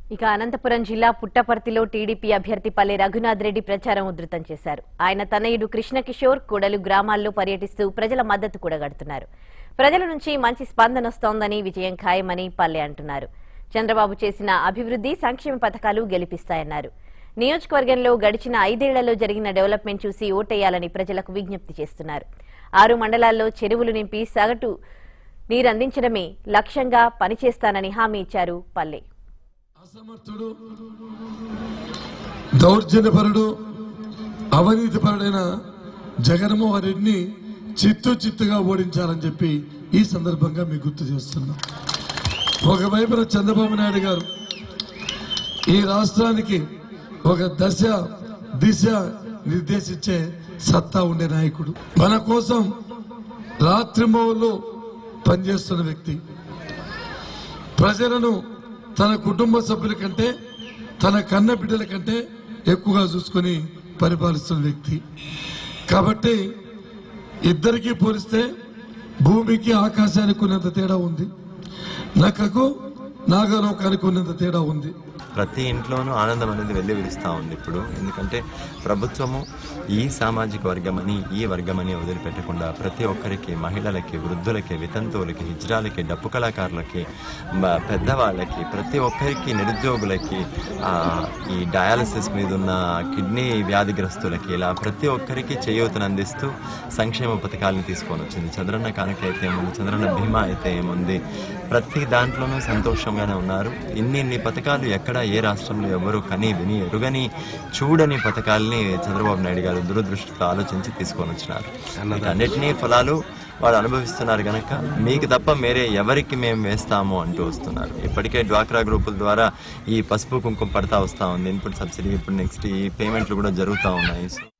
ఇక అనంతపురం జిల్లా పుట్టపర్తిలో టీడీపీ అభ్యర్థి పల్లె రఘునాథ్ రెడ్డి ప్రచారం ఉధృతం చేశారు ఆయన తనయుడు కృష్ణకిషోర్ కూడలు గ్రామాల్లో పర్యటిస్తూ ప్రజల మద్దతు కూడగడుతున్నారు ప్రజల నుంచి మంచి స్పందన వస్తోందని విజయం ఖాయమని పల్లె అంటున్నారు చంద్రబాబు చేసిన అభివృద్ధి సంక్షేమ పథకాలు గెలిపిస్తాయన్నారు నియోజకవర్గంలో గడిచిన ఐదేళ్లలో జరిగిన డెవలప్మెంట్ చూసి ఓటేయాలని ప్రజలకు విజ్ఞప్తి చేస్తున్నారు ఆరు మండలాల్లో చెరువులు నింపి సగటు నీరందించడమే లక్ష్యంగా పనిచేస్తానని హామీ ఇచ్చారు పల్లె అసమర్థుడు దౌర్జన్యపరుడు అవినీతిపరుడైన జగన్మోహన్ రెడ్డిని చిత్తు చిత్తుగా ఓడించాలని చెప్పి ఈ సందర్భంగా మీకు గుర్తు చేస్తున్నా ఒకవైపున చంద్రబాబు నాయుడు గారు ఈ రాష్ట్రానికి ఒక దశ దిశ నిర్దేశించే సత్తా ఉండే నాయకుడు మన కోసం రాత్రింబవుల్లో పనిచేస్తున్న వ్యక్తి ప్రజలను తన కుటుంబ సభ్యుల కంటే తన కన్న బిడ్డల కంటే ఎక్కువగా చూసుకొని పరిపాలిస్తున్న వ్యక్తి కాబట్టి ఇద్దరికీ పోలిస్తే భూమికి ఆకాశానికి ఉన్నంత తేడా ఉంది నక్కకు నాగలోకానికి ఉన్నంత తేడా ఉంది ప్రతి ఇంట్లోనూ ఆనందం అనేది వెళ్ళి విరుస్తూ ఉంది ఇప్పుడు ఎందుకంటే ప్రభుత్వము ఈ సామాజిక వర్గమని ఈ వర్గమని వదిలిపెట్టకుండా ప్రతి ఒక్కరికి మహిళలకి వృద్ధులకి వితంతువులకి హిజ్రాలకి డప్పు కళాకారులకి మ- పెద్దవాళ్ళకి ప్రతి ఒక్కరికి నిరుద్యోగులకి ఆ, ఈ డయాలసిస్ మీద ఉన్న కిడ్నీ వ్యాధిగ్రస్తులకి ఇలా ప్రతి ఒక్కరికి చేయూతను అందిస్తూ సంక్షేమ పథకాలను తీసుకొని వచ్చింది చంద్రన్న కానుక అయితే ఏముంది చంద్రన్న భీమా అయితే ఏముంది ప్రతి దాంట్లోనూ సంతోషంగానే ఉన్నారు ఇన్ని ఇన్ని పథకాలు ఎక్కడ ఏ రాష్ట్రంలో ఎవరు కని విని ఎరుగని చూడని పథకాలని చంద్రబాబు నాయుడు గారు దురదృష్టితో ఆలోచించి తీసుకొని వచ్చినారు అన్నిటినీ ఫలాలు వాళ్ళు అనుభవిస్తున్నారు కనుక మీకు తప్ప మేరే ఎవరికి మేము వేస్తాము అంటూ వస్తున్నారు ఇప్పటికే డ్వాక్రా గ్రూపుల ద్వారా ఈ పసుపు కుంకుమ పడతా వస్తూ ఉంది ఇన్పుట్ సబ్సిడీ ఇప్పుడు నెక్స్ట్ ఈ పేమెంట్లు కూడా జరుగుతూ ఉన్నాయి